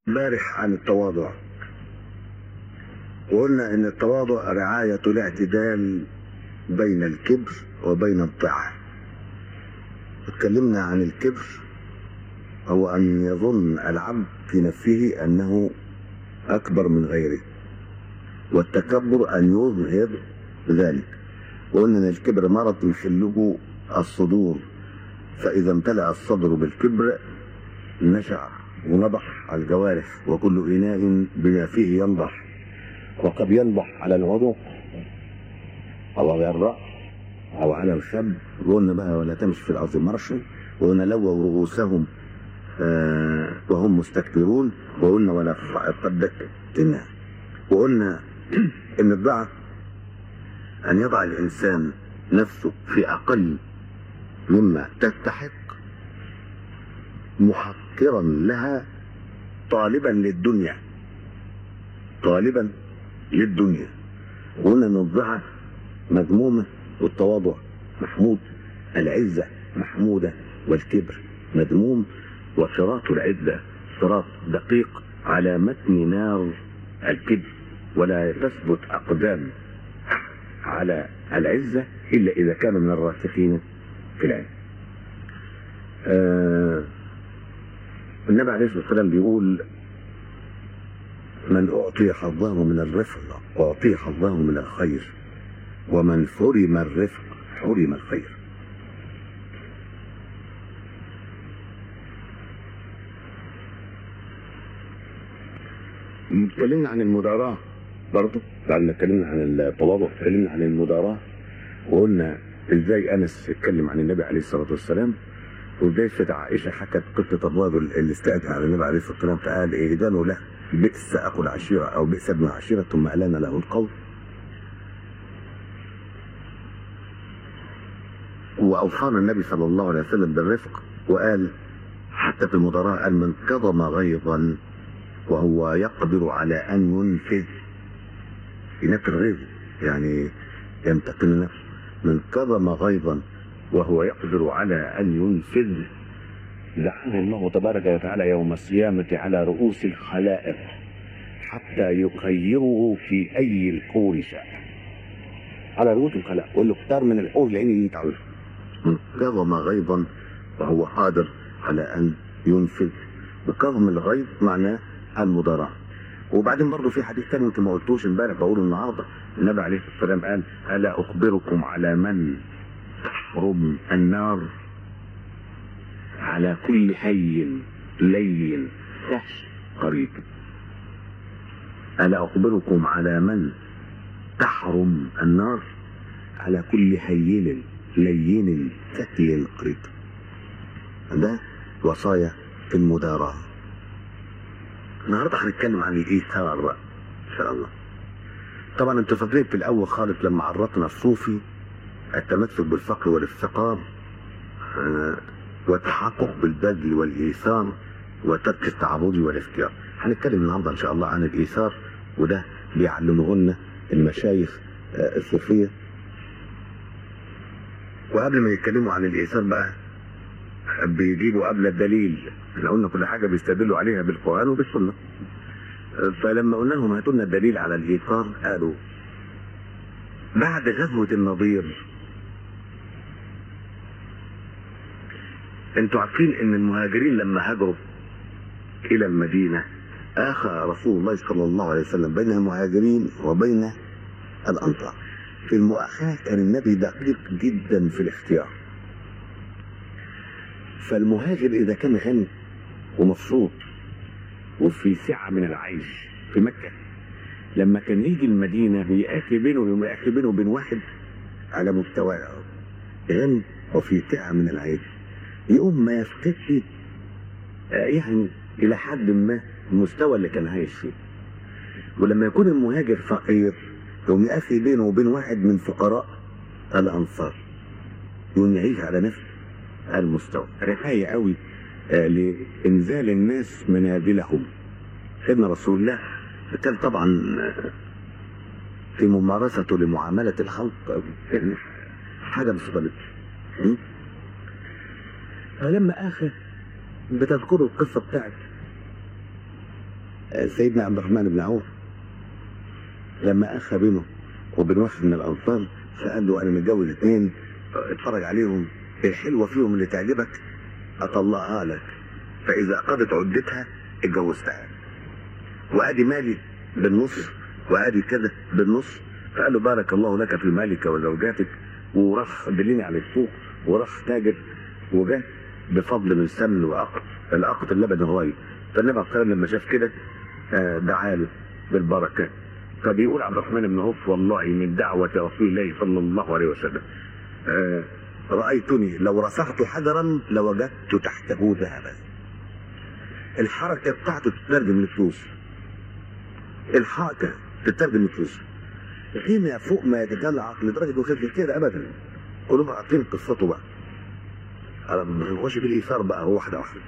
امبارح عن التواضع وقلنا ان التواضع رعاية الاعتدال بين الكبر وبين الطاعة اتكلمنا عن الكبر هو ان يظن العبد في نفسه انه اكبر من غيره والتكبر ان يظهر ذلك وقلنا ان الكبر مرض يخلقه الصدور فاذا امتلأ الصدر بالكبر نشع ونضح على الجوارح وكل إناء بما فيه ينضح وقد ينضح على الوضوء أو على الرأس أو على الخب وقلنا بقى ولا تمشي في الأرض مرشا وقلنا لووا رؤوسهم آه وهم مستكبرون وقلنا ولا قدك تنام وقلنا إن الضعف أن يضع الإنسان نفسه في أقل مما تستحق محقرا لها طالبا للدنيا طالبا للدنيا وقلنا ان الضعف مذمومه والتواضع محمود العزه محموده والكبر مذموم وصراط العزه صراط دقيق على متن نار الكبر ولا تثبت اقدام على العزه الا اذا كانوا من الراسخين في العلم آه النبي عليه الصلاه والسلام بيقول من اعطي حظه من الرفق اعطي حظه من الخير ومن حرم الرفق حرم الخير اتكلمنا عن المداراة برضه بعد ما اتكلمنا عن التواضع اتكلمنا عن المداراة وقلنا ازاي انس اتكلم عن النبي عليه الصلاه والسلام وازاي ست عائشه حكت قصه الرجل اللي استأذن على النبي عليه الصلاه والسلام فقال اهدانوا له بئس اخو العشيره او بئس ابن العشيره ثم الان له القول واوصانا النبي صلى الله عليه وسلم بالرفق وقال حتى في المدراء قال من كظم غيظا وهو يقدر على ان ينفذ ينفذ غيظه يعني يمتقن نفسه من كظم غيظا وهو يقدر على ان ينفذ لعنه الله تبارك وتعالى يوم القيامة على رؤوس الخلائق حتى يخيره في أي القول شاء على رؤوس الخلائق يقول له اختار من الحور العين اللي انت عاوزها كظم غيظا وهو قادر على أن ينفذ وكظم الغيظ معناه المضارعة وبعدين برضه في حديث ثاني انت ما قلتوش امبارح بقوله النهارده النبي عليه الصلاه والسلام قال الا اخبركم على من تحرم النار على كل حي لين سهل قريب ألا أخبركم على من تحرم النار على كل هين لين سهل قريب ده وصايا في المداراة النهارده هنتكلم عن الإيثار بقى إن شاء الله طبعا انتوا فاكرين في الأول خالص لما عرضنا الصوفي التمسك بالفقر والافتقار آه والتحقق بالبذل والايثار وترك التعرض والافتيار هنتكلم النهارده ان شاء الله عن الايثار وده بيعلمه لنا المشايخ الصوفيه وقبل ما يتكلموا عن الايثار بقى بيجيبوا قبل الدليل احنا قلنا كل حاجه بيستدلوا عليها بالقران وبالسنه فلما قلنا لهم هاتوا لنا الدليل على الايثار قالوا بعد غزوه النضير انتوا عارفين ان المهاجرين لما هاجروا الى المدينة اخى رسول الله صلى الله عليه وسلم بين المهاجرين وبين الانصار في المؤاخاة كان النبي دقيق جدا في الاختيار فالمهاجر اذا كان غني ومبسوط وفي سعة من العيش في مكة لما كان يجي المدينة بيأتي بينه ويأتي بينه وبين واحد على مستوى غني وفي سعة من العيش يقوم ما يفقدش يعني الى حد ما المستوى اللي كان عايش فيه ولما يكون المهاجر فقير يقوم يقفي بينه وبين واحد من فقراء الانصار يقوم يعيش على نفس المستوى رفاهية قوي لانزال الناس منازلهم سيدنا رسول الله كان طبعا في ممارسته لمعاملة الخلق حاجة مش فلما اخر بتذكروا القصه بتاعت سيدنا عبد الرحمن بن عوف لما اخى بينه وبين واحد من الانصار فقال له انا متجوز اثنين اتفرج عليهم الحلوه فيهم اللي تعجبك اطلعها لك فاذا قضت عدتها اتجوزتها وادي مالي بالنص وادي كذا بالنص فقال له بارك الله لك في مالك وزوجاتك وراح دلني على السوق وراح تاجر وجه بفضل من سمن وعقد العقد اللبن الراي فالنبي عليه الصلاه والسلام لما شاف كده آه، دعا له بالبركه فبيقول عبد الرحمن بن عوف والله من دعوه رسول الله صلى الله عليه وسلم آه، رايتني لو رفعت حجرا لوجدت تحته ذهبا الحركه بتاعته تترجم لفلوس الحركه تترجم لفلوس غنى فوق ما يتجلى العقل لدرجه انه خاف كده ابدا قولوا عارفين قصته بقى انا بنخش في الايثار بقى هو واحده واحده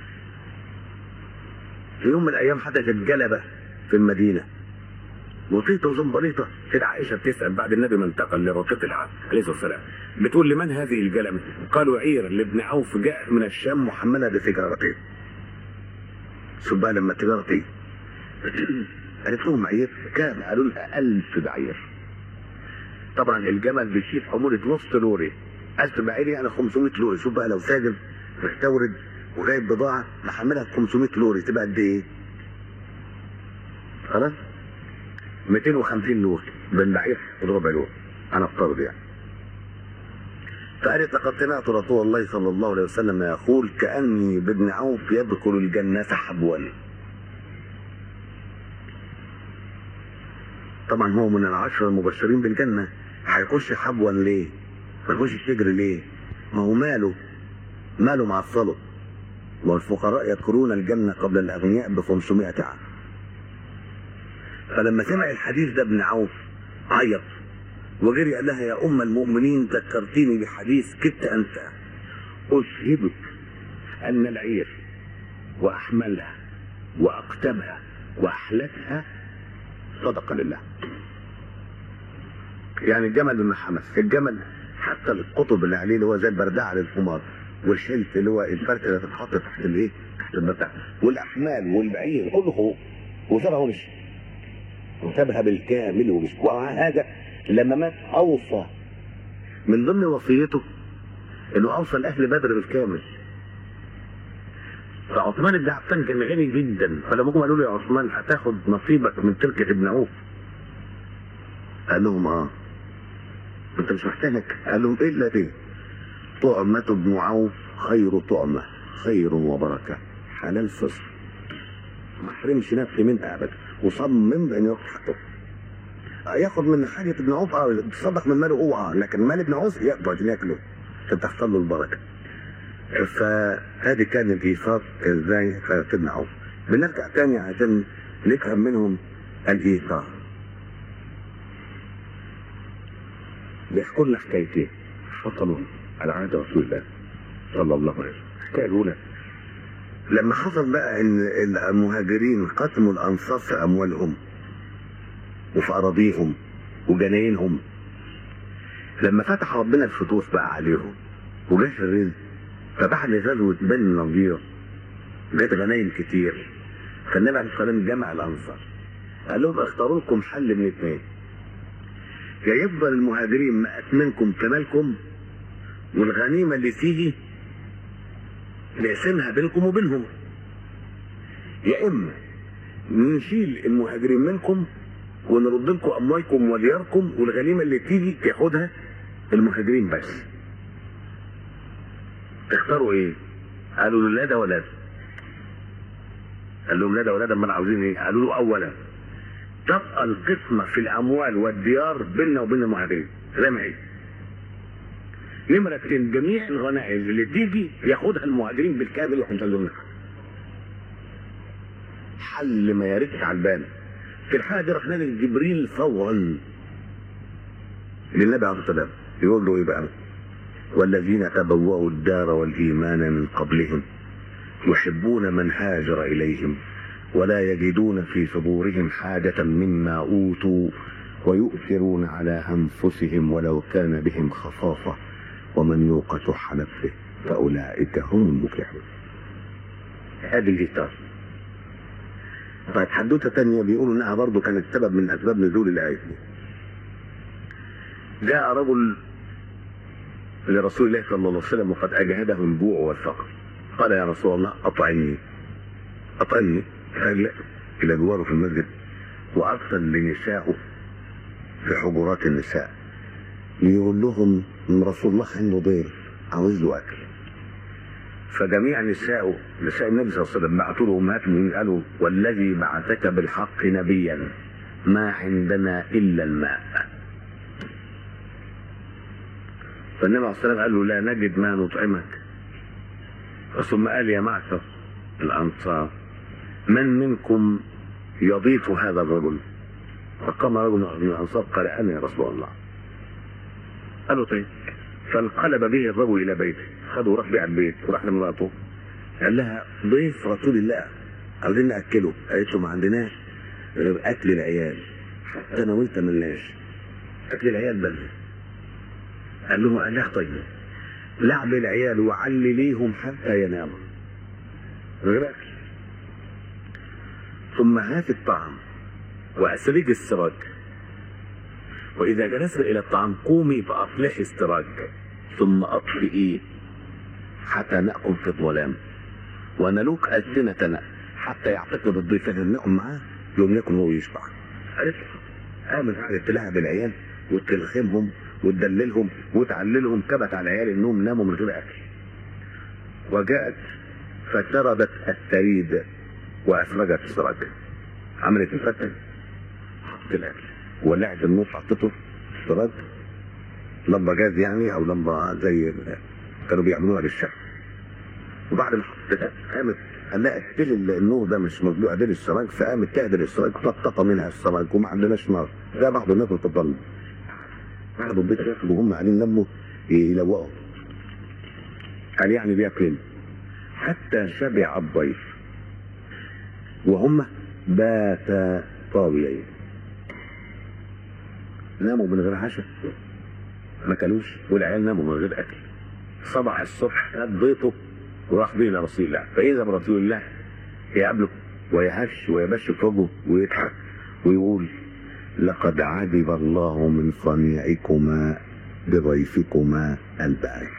في يوم من الايام حدثت جلبه في المدينه وطيطه وزنبليطه كده عائشه بتسال بعد النبي ما انتقل لرقيق العام عليه الصلاه والسلام بتقول لمن هذه الجلبه؟ قالوا عير لابن عوف جاء من الشام محمله بسجارتين شوف بقى لما تجارتي قالت لهم عير كام؟ قالوا لها 1000 بعير طبعا الجمل بيشيل حمولة نص لوري 1000 بعير يعني 500 لوري شوف بقى لو تاجر مستورد وجايب بضاعة محملها ب 500 لوري تبقى قد ايه؟ خلاص؟ 250 لوري بالبعير ربع لوري انا افترض يعني فقالت لقد سمعت رسول الله صلى الله عليه وسلم يقول كأني بابن عوف يدخل الجنة حبوا طبعا هو من العشرة المبشرين بالجنة هيخش حبوا ليه؟ ما يخش يجري ليه؟ ما هو ماله ماله مع الصلب والفقراء يدخلون الجنة قبل الأغنياء ب 500 عام فلما سمع الحديث ده ابن عوف عيط وجري قال لها يا أم المؤمنين ذكرتيني بحديث كدت أنساه أشهدك أن العير وأحملها وأقتمها وأحلتها صدقة لله يعني الجمل بن حمس الجمل حتى القطب اللي عليه اللي هو زي البردعه للحمار والشلت اللي هو الفرق اللي تتحط تحت الايه؟ تحت البتاع والاحمال والبعير كله فوق وسابها ومشي وسابها بالكامل ومشي وهذا لما مات اوصى من ضمن وصيته انه اوصى لاهل بدر بالكامل فعثمان بن عفان كان غني جدا فلما جم قالوا له يا عثمان هتاخد نصيبك من تركة ابن عوف قال لهم اه انت مش محتاج قال لهم الا دي طعمة ابن عوف خير طعمة خير وبركة حلال فصل ما حرمش نفسي منها ابدا وصمم بان ياخد حقه ياخد من حاجة ابن عوف اه يتصدق من ماله هو اه لكن مال ابن عوف يقدر عشان ياكله عشان تحصل له البركة فهذه كان الايثار ازاي في ابن عوف بنرجع تاني عشان نفهم منهم الايثار بيحكوا لنا حكايتين حصلوا على عهد رسول الله صلى الله عليه وسلم الحكايه الاولى لما حصل بقى ان المهاجرين قتلوا الانصار في اموالهم وفي اراضيهم وجناينهم لما فتح ربنا الفتوح بقى عليهم وجاش الرزق فبعد غزوة بني النضير جت غنايم كتير فالنبي عليه الصلاة والسلام جمع الأنصار قال لهم اختاروا لكم حل من اثنين يا يفضل المهاجرين مأتمنكم كمالكم والغنيمة اللي تيجي نقسمها بينكم وبينهم يا إما نشيل المهاجرين منكم ونرد لكم أموالكم ودياركم والغنيمة اللي تيجي ياخدها المهاجرين بس تختاروا ايه؟ قالوا له لا ده ولا ده. قال لهم لا ده ولا ده امال عاوزين ايه؟ قالوا له اولا تبقى القسمه في الاموال والديار بيننا وبين المهاجرين زي ما هي. نمرة اتنين جميع الغنائم اللي تيجي ياخدها المهاجرين بالكامل واحنا لهم حل ما يا ريت على في الحاله دي رحنا لجبريل فورا للنبي عليه الصلاه والسلام يقول له ايه بقى؟ والذين تبوأوا الدار والإيمان من قبلهم يحبون من هاجر إليهم ولا يجدون في صدورهم حاجة مما أوتوا ويؤثرون على أنفسهم ولو كان بهم خصاصة ومن يوق شح نفسه فأولئك هم المفلحون هذه الإيثار طيب حدوته تانية بيقولوا انها برضه كانت سبب من اسباب نزول الايه جاء رجل لرسول الله صلى الله عليه وسلم وقد اجهده الجوع والفقر قال يا رسول الله اطعمني اطعمني قال الى جواره في المسجد وارسل لنسائه في حجرات النساء يقول لهم ان رسول الله عنده ضيف عاوز له اكل فجميع نسائه نساء النبي صلى الله عليه وسلم بعثوا له امهات المؤمنين قالوا والذي بعثك بالحق نبيا ما عندنا الا الماء فالنبي عليه الصلاه والسلام قال له لا نجد ما نطعمك ثم قال يا معشر الانصار من منكم يضيف هذا الرجل فقام رجل من الانصار قال انا يا رسول الله قالوا طيب فانقلب به الرجل الى بيته خده وراح بيه على البيت وراح لمراته قال لها ضيف رسول الله عاوزين ناكله قالت له ما عندناش غير اكل العيال حتى انا وانت ملناش اكل العيال بل قال له قال لها طيب لعب العيال وعلي ليهم حتى يناموا غير اكل ثم هات الطعام واسرج السراج واذا جلسنا الى الطعام قومي فاصلحي السراج ثم اطفئيه حتى ناكل في الظلام ونلوك السنتنا حتى يعتقد الضيف ان نقوم معاه يوم ناكل هو يشبع قالت قامت قعدت تلعب العيال وتلخمهم وتدللهم وتعللهم كبت على العيال انهم ناموا من غير اكل وجاءت فشربت الثريد واسرجت السراج عملت الفتة حطت الاكل ولعت النور حطته السراج لمبه جاز يعني او لمبه زي كانوا بيعملوها للشمس وبعد ما حطيتها قامت قال لها اقفل النور ده مش مطلوع دير السراج فقامت تهدر السراج طقطقه منها السراج وما عندناش نار ده بعض الناس في الظلم بعض البيت ياخدوا وهم قاعدين لموا يلوقوا قال يعني بياكلين حتى شبع الضيف وهم باتا طاويين ناموا من غير عشاء ما كلوش والعيال ناموا من غير اكل صبح الصبح خد بيته وراح بيه لرسول الله فاذا برسول الله يقابله ويهش ويبش في وجهه ويضحك ويقول لقد عجب الله من صنيعكما بضيفكما البارح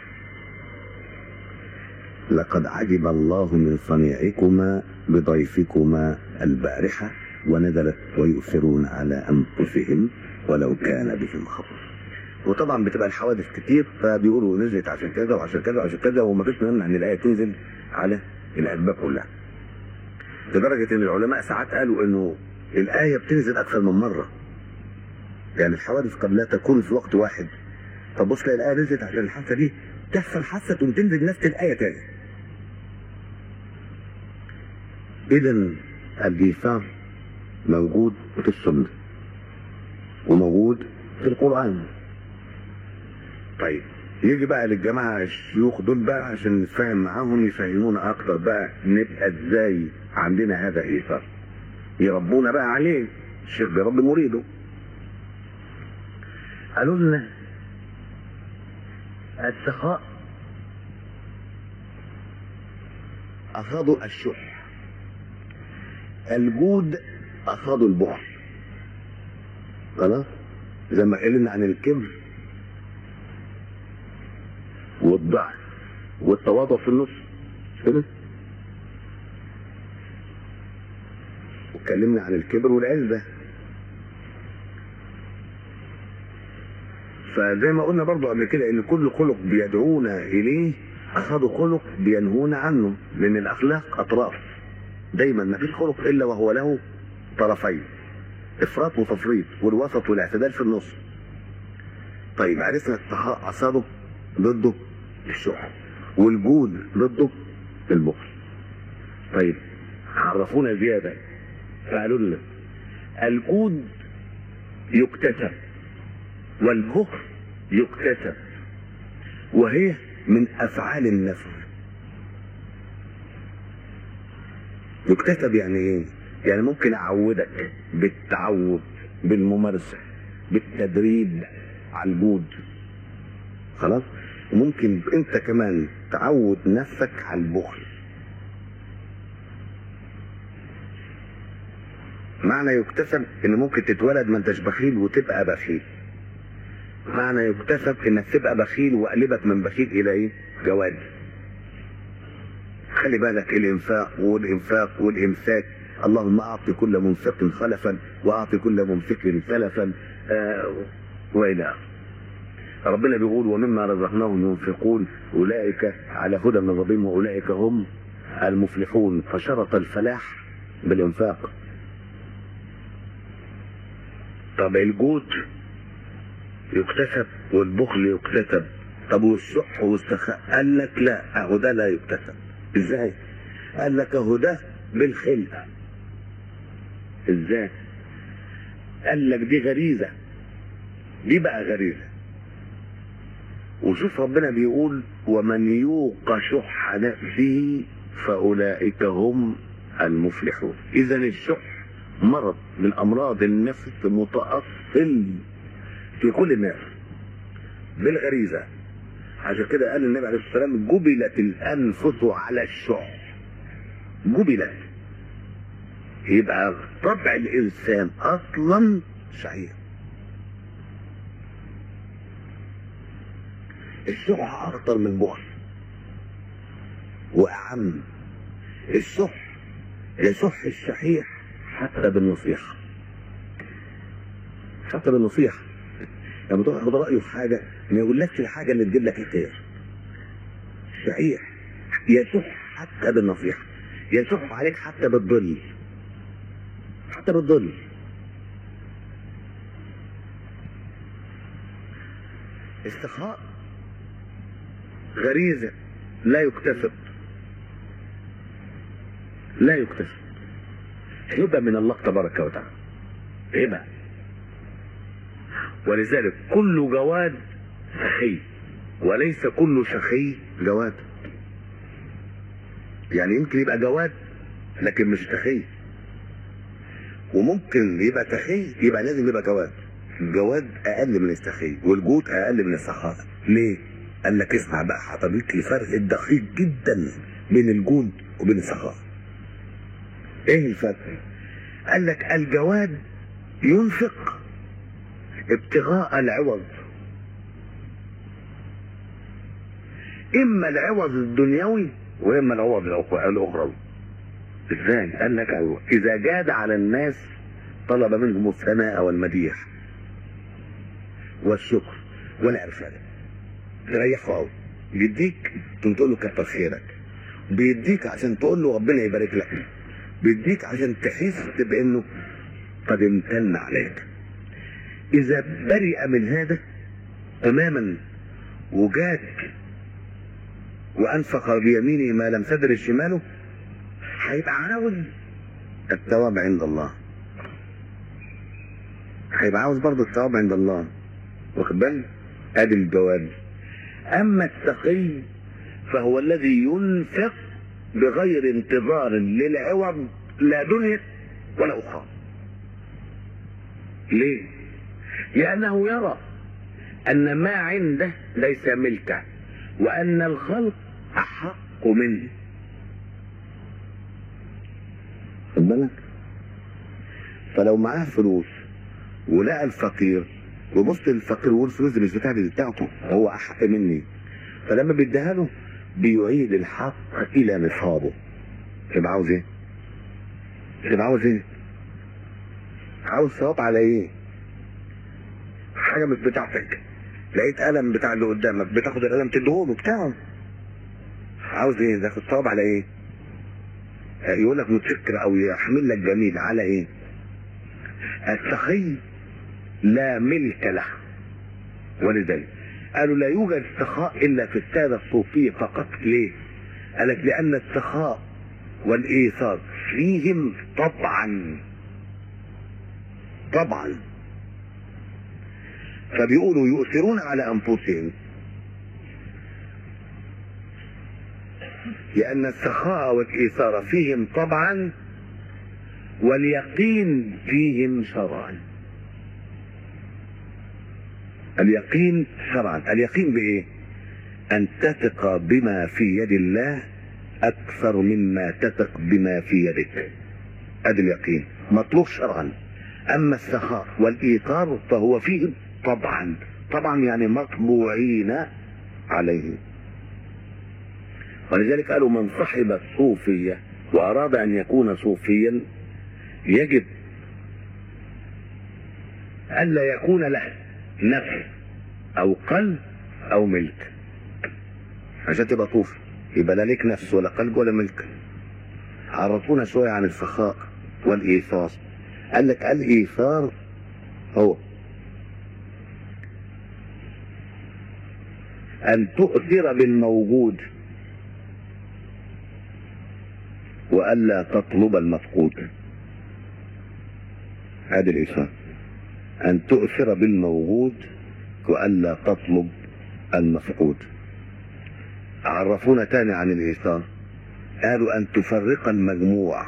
لقد عجب الله من صنيعكما بضيفكما البارحة ونزلت ويؤثرون على أنفسهم ولو كان بهم خطر وطبعا بتبقى الحوادث كتير فبيقولوا نزلت عشان كذا وعشان كذا وعشان كذا وما فيش مهم ان الايه تنزل على الاسباب كلها. لدرجه ان العلماء ساعات قالوا انه الايه بتنزل اكثر من مره. يعني الحوادث قد لا تكون في وقت واحد. طب بص تلاقي الايه نزلت عشان الحادثه دي تحصل حادثه تقوم تنزل نفس الايه تاني. اذا الجيفار موجود في السنه وموجود في القران طيب يجي بقى للجماعة الشيوخ دول بقى عشان نتفاهم معاهم يفهمونا أكتر بقى نبقى إزاي عندنا هذا إيثار يربونا بقى عليه الشيخ بيربي مريده قالوا لنا السخاء أصابوا الشح الجود أصابوا البخل خلاص زي ما قلنا عن الكبر والضعف والتواضع في النص كده واتكلمنا عن الكبر والعزة فزي ما قلنا برضو قبل كده ان كل خلق بيدعونا اليه اخذوا خلق بينهونا عنه لان الاخلاق اطراف دايما ما فيش خلق الا وهو له طرفين افراط وتفريط والوسط والاعتدال في النص طيب عرفنا الطهاء اصابه ضده الشح والجود ضده البخل طيب عرفونا زيادة فقالوا لنا الجود يكتسب والبخل يكتسب وهي من أفعال النفس يكتسب يعني ايه؟ يعني ممكن أعودك بالتعود بالممارسة بالتدريب على الجود خلاص وممكن انت كمان تعود نفسك على البخل معنى يكتسب ان ممكن تتولد ما انتش بخيل وتبقى بخيل معنى يكتسب انك تبقى بخيل وقلبك من بخيل الى ايه جواد خلي بالك الانفاق والانفاق والامساك اللهم اعط كل منفق خلفا واعط كل ممسك سلفا آه والى اخره ربنا بيقول ومما رزقناهم ينفقون اولئك على هدى من ربهم واولئك هم المفلحون فشرط الفلاح بالانفاق طب الجود يكتسب والبخل يكتسب طب والشح والسخاء قال لك لا اهو ده لا يكتسب ازاي قال لك اهو ده بالخلقه ازاي قال لك دي غريزه دي بقى غريزه وشوف ربنا بيقول ومن يوق شح نفسه فاولئك هم المفلحون اذا الشح مرض من امراض النفس متاصل في كل الناس بالغريزه عشان كده قال النبي عليه الصلاه والسلام جبلت الانفس على الشح جبلت يبقى طبع الانسان اصلا شحيح الشح اخطر من البخل واعم الشح يشح الشحيح حتى بالنصيحه حتى بالنصيحه لما تروح تاخد رايه في حاجه ما يقولكش الحاجه اللي تجيب لك الخير صحيح يشح حتى بالنصيحه يشح عليك حتى بالظل حتى بالظل استخاء غريزه لا يكتسب لا يكتسب هبه من الله تبارك وتعالى هبه ولذلك كل جواد سخي وليس كل سخي جواد يعني يمكن يبقى جواد لكن مش سخي وممكن يبقى سخي يبقى لازم يبقى جواد الجواد اقل من السخي والجود اقل من السخاء ليه قال لك اسمع بقى حضرتك الفرق الدقيق جدا بين الجود وبين السخاء ايه الفرق قال لك الجواد ينفق ابتغاء العوض اما العوض الدنيوي واما العوض الاخروي ازاي قال لك ايوه اذا جاد على الناس طلب منهم الثناء والمديح والشكر والعرفان تريحه قوي بيديك تقوم تقول له كتر خيرك بيديك عشان تقول له ربنا يبارك لك بيديك عشان تحس بانه قد امتن عليك اذا برئ من هذا تماما وجاد وانفق بيمينه ما لم تدر شماله هيبقى عاوز الثواب عند الله هيبقى عاوز برضه الثواب عند الله واخد بالك ادي الجواب اما التقي فهو الذي ينفق بغير انتظار للعوض لا دنيا ولا اخرى ليه لانه يرى ان ما عنده ليس ملكه وان الخلق احق منه خد بالك فلو معاه فلوس ولقى الفقير وبص للفقير ويقول الفلوس دي مش بتاعتي دي بتاعته هو احق مني فلما بيديها له بيعيد الحق الى نصابه يبقى عاوز ايه؟ يبقى عاوز ايه؟ عاوز ثواب على ايه؟ حاجه مش بتاعتك لقيت قلم بتاع اللي قدامك بتاخد القلم تديهوله بتاعه عاوز ايه؟ تاخد ثواب على ايه؟ يقول لك متشكر او يحمل لك جميل على ايه؟ السخي لا ملك له ولذلك قالوا لا يوجد سخاء الا في الساده الصوفيه فقط ليه؟ قال لك لان السخاء والايثار فيهم طبعا طبعا فبيقولوا يؤثرون على انفسهم لان السخاء والايثار فيهم طبعا واليقين فيهم شرعا اليقين شرعا اليقين بايه ان تثق بما في يد الله اكثر مما تثق بما في يدك ادي اليقين مطلوب شرعا أما السخاء والإيثار فهو فيه طبعا طبعا يعني مطبوعين عليه ولذلك قالوا من صحب الصوفية وأراد أن يكون صوفيا يجب ألا يكون له نفس أو قلب أو ملك عشان تبقى صوفي يبقى لا ليك نفس ولا قلب ولا ملك عرفونا شوية عن السخاء والإيثار قال لك الإيثار هو أن تؤثر بالموجود وألا تطلب المفقود هذا الإيثار أن تؤثر بالموجود وألا تطلب المفقود عرفونا تاني عن الإيثار قالوا أن تفرق المجموع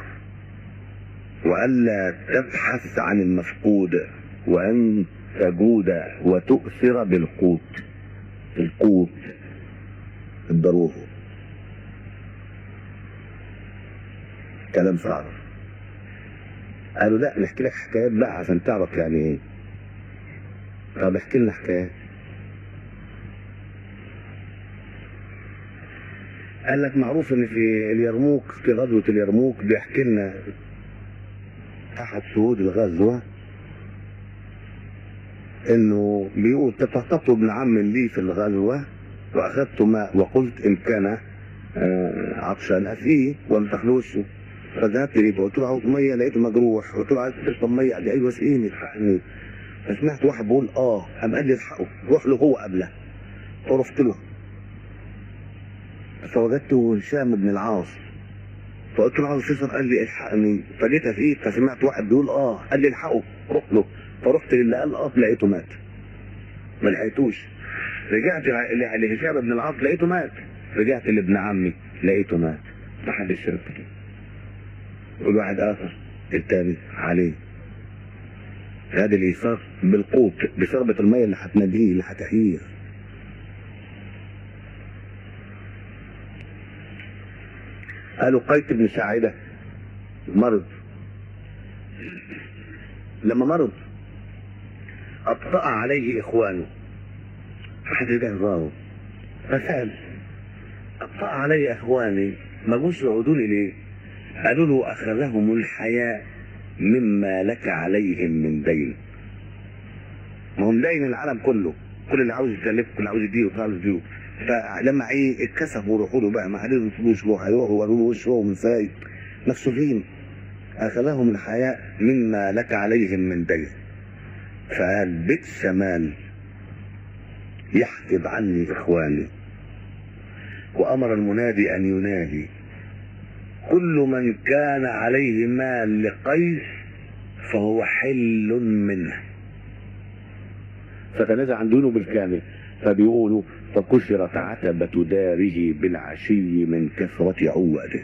وألا تبحث عن المفقود وأن تجود وتؤثر بالقوت القوت الضروري كلام صعب قالوا لا نحكي لك حكايات بقى عشان تعرف يعني ايه طب احكي لنا حكايات قال لك معروف ان في اليرموك في غزوة اليرموك بيحكي لنا احد شهود الغزوة انه بيقول تتخطب ابن عم لي في الغزوة واخذت ماء وقلت ان كان آه، عطشان اسقيه ولم تخلوش فذهبت ليه فقلت له عاوز ميه لقيته مجروح قلت له عايز تشرب ميه قال لي ايوه اسقيني الحقني فسمعت واحد بيقول اه قام قال لي الحقه روح له هو قبله فرحت له فوجدت هشام بن العاص فقلت له عاوز تشرب قال لي الحقني فجيت اسقيه فسمعت واحد بيقول اه قال لي الحقه روح له فرحت للي قال اه لقيته مات ما لحقتوش رجعت ل- لهشام بن العاص لقيته مات رجعت لابن عمي لقيته مات محل الشرك والواحد اخر التاني عليه هذا الايثار بالقوت بشربة المية اللي هتناديه اللي هتحييه قالوا قيس بن ساعدة مرض لما مرض أبطأ عليه إخوانه أحد جهزاه فسأل أبطأ علي إخواني ما جوش يعودوني ليه؟ قالوا له أخذهم الحياء مما لك عليهم من دين ما هم دين العالم كله كل اللي عاوز يسلف كل اللي عاوز يديه وكل اللي عاوز يديه فلما ايه اتكسفوا وروحوا له بقى ما عليهم فلوس روح هيروحوا وقالوا له وش هو من سايد مكسوفين اخذهم الحياء مما لك عليهم من دين فقال بئس مال يحجب عني اخواني وامر المنادي ان ينادي كل من كان عليه مال لقيس فهو حل منه فتنازع عن دونه بالكامل فبيقولوا فكسرت عتبة داره بالعشي من كثرة عواده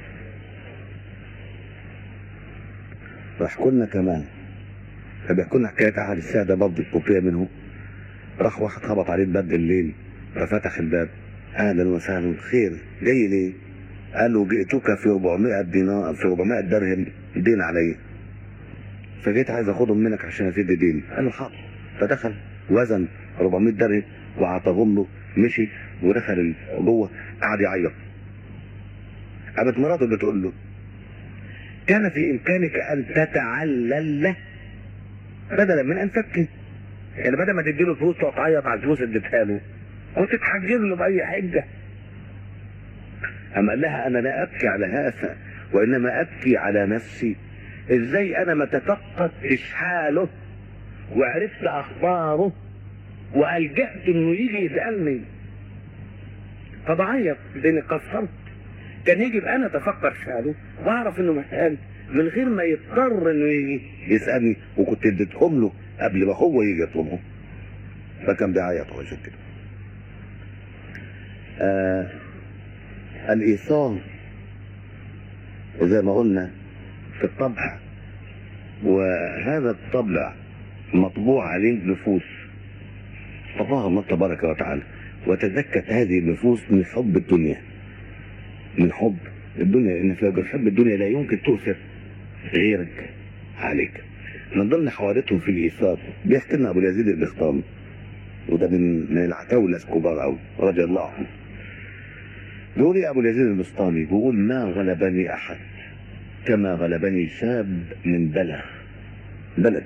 راح لنا كمان فبيحكوا لنا حكاية أحد السادة برضه الكوفية منه راح واحد خبط عليه الباب بالليل ففتح الباب أهلا وسهلا خير جاي ليه؟ قال له جئتك في 400 دينار في 400 درهم دين علي فجيت عايز اخدهم منك عشان اسد ديني قال له حاضر فدخل وزن 400 درهم وعطاهم له مشي ودخل جوه قعد يعيط قامت مراته بتقول له كان في امكانك ان تتعلل له بدلا من ان تبكي يعني بدل ما تديله فلوس تقعد تعيط على الفلوس اللي اديتها له وتتحجر له باي حجه أما قال لها أنا لا أبكي على هذا وإنما أبكي على نفسي إزاي أنا ما تفقدتش حاله وعرفت أخباره وألجأت إنه يجي يسألني فبعيط لأني قصرت كان يجب أنا أتفكر في حاله وأعرف إنه محتاج من غير ما يضطر إنه يجي يسألني وكنت اديتهم له قبل ما هو يجي يطلبهم فكان بيعيط هو عشان كده آه الإيصال وزي ما قلنا في الطبع وهذا الطبع مطبوع عليه النفوس طبعها الله تبارك وتعالى وتزكت هذه النفوس من حب الدنيا من حب الدنيا ان في حب الدنيا لا يمكن تؤثر غيرك عليك من ضمن حوادثهم في الايثار بيحكي لنا ابو اليزيد البسطامي وده من من العتاوله الكبار قوي رضي الله عنه بيقول يا ابو اليزيد البسطامي بيقول ما غلبني احد كما غلبني شاب من بلد بلد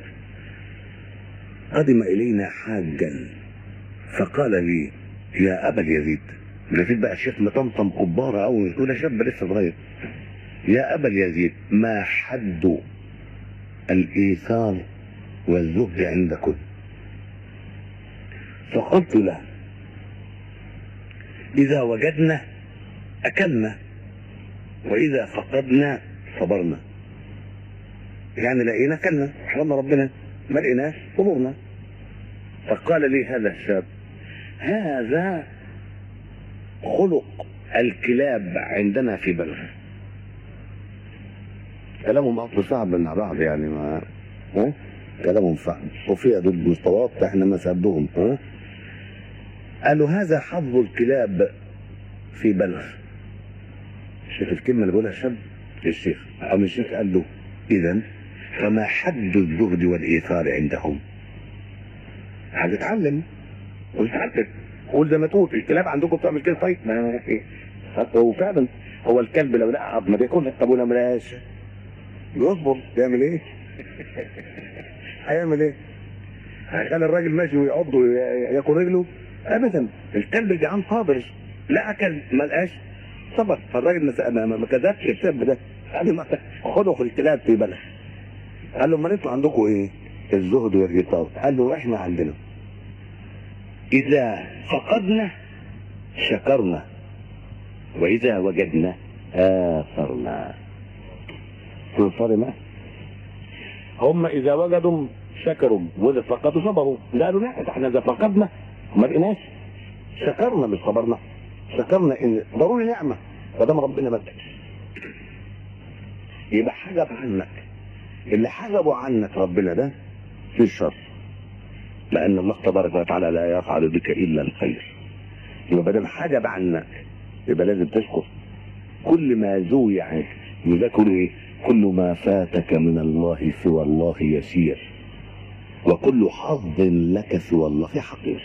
قدم الينا حاجا فقال لي يا ابا اليزيد اليزيد بقى الشيخ مطمطم كبارة قوي يقول يا شاب لسه صغير يا ابا اليزيد ما حد الايثار والزهد عندكم فقلت له اذا وجدنا اكلنا واذا فقدنا صبرنا يعني لقينا كلنا حرمنا ربنا ما لقيناش صبرنا فقال لي هذا الشاب هذا خلق الكلاب عندنا في بلد كلامهم اصل صعب من بعض يعني ما ها كلامهم صعب وفي ضد مستويات احنا ما سبهم ها قالوا هذا حظ الكلاب في بلغ شوف الكلمه اللي بيقولها الشاب الشيخ او الشيخ قال له اذا فما حد الزهد والايثار عندهم هتتعلم وتتعلم قول زي ما تقول الكلاب عندكم بتعمل كده طيب ما ايه هو فعلا هو الكلب لو لقى عظمه بياكلها طب ولو ما لقاش يصبر يعمل ايه؟ هيعمل ايه؟ هيخلي الراجل ماشي ويعض وياكل رجله؟ ابدا الكلب جعان صابر لا اكل ما لقاش صبر فالراجل ما- ما ما كذبش الكلب ده قال له ما- خدوا في الكلاب في بلد قال له ما انتوا عندكم ايه؟ الزهد والغطاء قال له احنا عندنا اذا فقدنا شكرنا واذا وجدنا اثرنا شو الفرق معاه؟ هم اذا وجدوا شكروا واذا فقدوا صبروا قالوا لا احنا اذا فقدنا ما لقيناش شكرنا مش صبرنا شكرنا ان ضروري نعمه ما دام ربنا مدك يبقى حجب عنك اللي حجبوا عنك ربنا ده في الشر لان الله تبارك وتعالى لا يفعل بك الا الخير يبقى ما دام حجب عنك يبقى لازم تشكر كل ما زوي عنك يذكر ايه كل ما فاتك من الله سوى الله يسير وكل حظ لك سوى الله في حقير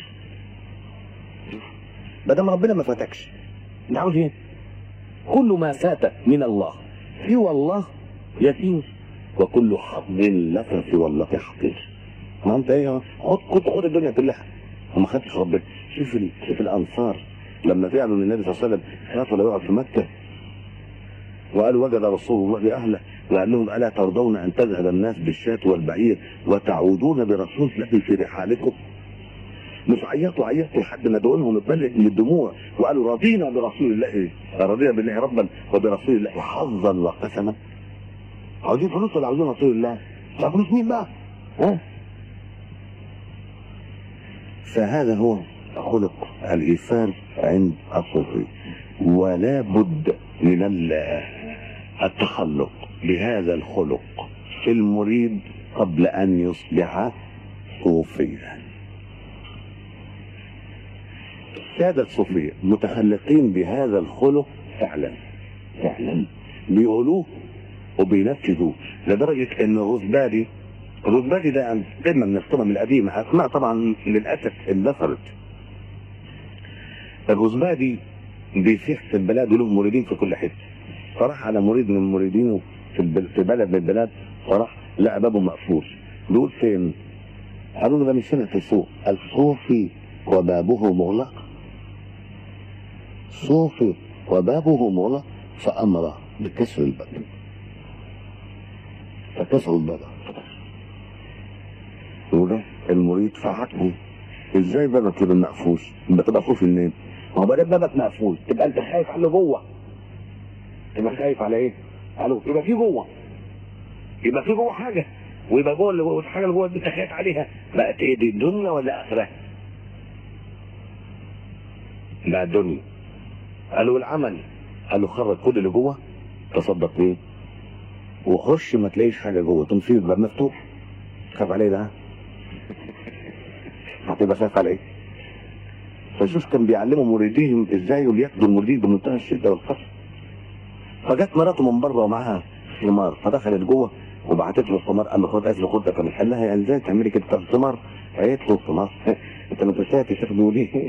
ما دام ربنا ما فاتكش انت عاوز ايه كل ما فات من الله سوى الله يسير وكل حظ لك سوى الله في حقير ما انت ايه خد خد خد الدنيا كلها وما خدتش ربنا شوف ال- شوف الانصار لما فعلوا للنبي صلى الله عليه وسلم خافوا لا يقعد في مكه وقالوا وجد رسول الله اهله وقال لهم الا ترضون ان تذهب الناس بالشاة والبعير وتعودون برسول الله في رحالكم مش عيطوا عيطوا لحد ما دقونهم اتبلت من الدموع وقالوا رضينا برسول الله رضينا بالله ربا وبرسول الله حظا وقسما عاوزين فلوس ولا عاوزين رسول الله؟ طب فلوس مين بقى؟ ها؟ فهذا هو خلق الإيثار عند الصوفي ولا بد من ال- التخلق بهذا الخلق في المريد قبل أن يصبح صوفيا السادة الصوفية متخلقين بهذا الخلق فعلا فعلا بيقولوه وبينفذوه لدرجة ان الرزباري الرزباري ده قمة من القمم القديمة اسماء طبعا للأسف اندثرت الرزباري بيسيح في البلاد وله مريدين في كل حتة فراح على مريد من مريدينه في, البل... في بلد من البلاد فراح لقى بابه مقفول بيقول فين؟ قالوا له ده مش هنا في السوق الصوفي وبابه مغلق صوفي وبابه مغلق فأمر بكسر الباب فكسروا الباب وده المريد فعاتبه ازاي بابك يبقى مقفول؟ يبقى تبقى خوفي منين؟ ما هو بدل بابك مقفول تبقى انت خايف على اللي جوه تبقى خايف على ايه؟ قالوا يبقى في جوه يبقى في جوه حاجه ويبقى جوه اللي جوه الحاجه اللي جوه دي انت خايف عليها بقت ايه دي الدنيا ولا اخره؟ لا الدنيا قالوا العمل قالوا خرج كل اللي جوه تصدق بيه وخش ما تلاقيش حاجه جوه تنصيب الباب مفتوح خاف عليه ده هتبقى خايف على ايه؟ فشوف كان بيعلموا مريديهم ازاي ياخدوا المريد بمنتهى الشده والخطر فجت مراته من بره ومعاها حمار فدخلت جوه وبعتت له الثمار قال له خد قالت له خد ده كان قال لها يعني ازاي تعملي كده طب الثمار قالت له الثمار انت ما تساتي تاخده ليه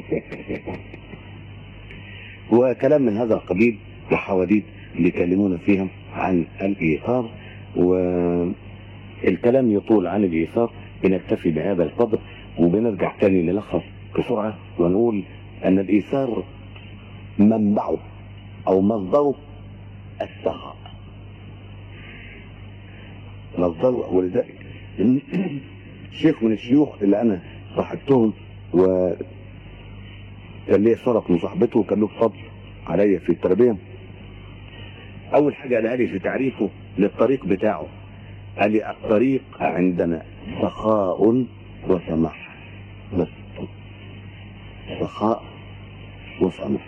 وكلام من هذا القبيل وحواديت بيكلمونا فيها عن الايثار والكلام يطول عن الايثار بنكتفي بهذا القدر وبنرجع تاني نلخص بسرعه ونقول ان الايثار منبعه او مصدره السخاء مصدره ولذلك شيخ من الشيوخ اللي انا صاحبتهم و كان ليا شرف مصاحبته وكان له فضل عليا في التربيه اول حاجه قالها لي في تعريفه للطريق بتاعه قال لي الطريق عندنا سخاء وسماح بس سخاء وسماح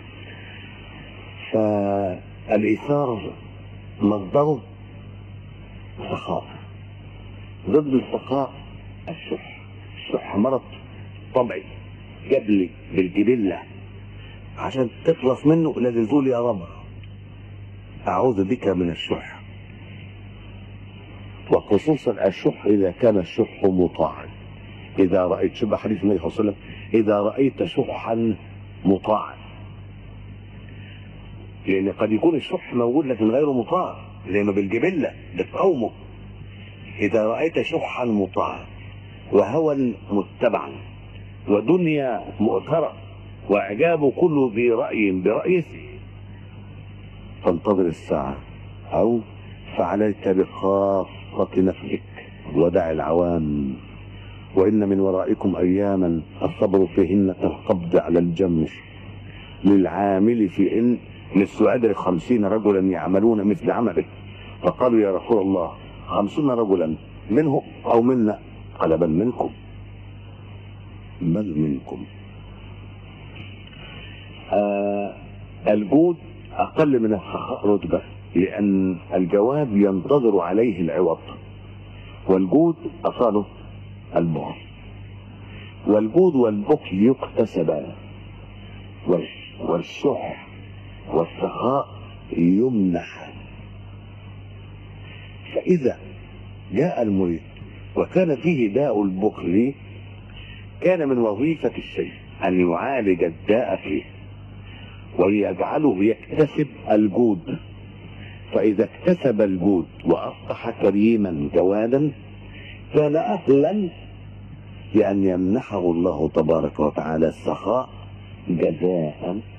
فالايثار مصدره سخاء ضد السخاء الشح الشح مرض طبعي جبلي بالجبلة عشان تخلص منه لازم تقول يا رب أعوذ بك من الشح وخصوصا الشح إذا كان الشح مطاعا إذا رأيت شبه حديث النبي صلى الله عليه وسلم إذا رأيت شحا مطاعا لأن قد يكون الشح موجود لكن غير مطاع زي ما بالجبلة بتقومه إذا رأيت شحا مطاعا وهوى متبعا ودنيا مؤثرة وإعجاب كل ذي رأي برأيه فانتظر الساعة أو فعليك بخاصة نفسك ودع العوام وإن من ورائكم أياما الصبر فيهن كالقبض على الجمر للعامل في إن للسعاد خمسين رجلا يعملون مثل عمله فقالوا يا رسول الله خمسون رجلا منهم أو منا قال بل منكم بل منكم آه الجود أقل من السخاء رتبة لأن الجواب ينتظر عليه العوض والجود أصاله البخل والجود والبخل يكتسبان والشح والسخاء يمنح فإذا جاء المريد وكان فيه داء البخل كان من وظيفة الشيء أن يعالج الداء فيه ويجعله يكتسب الجود فإذا اكتسب الجود وأصبح كريما جوادا كان أهلا لأن يمنحه الله تبارك وتعالى السخاء جزاء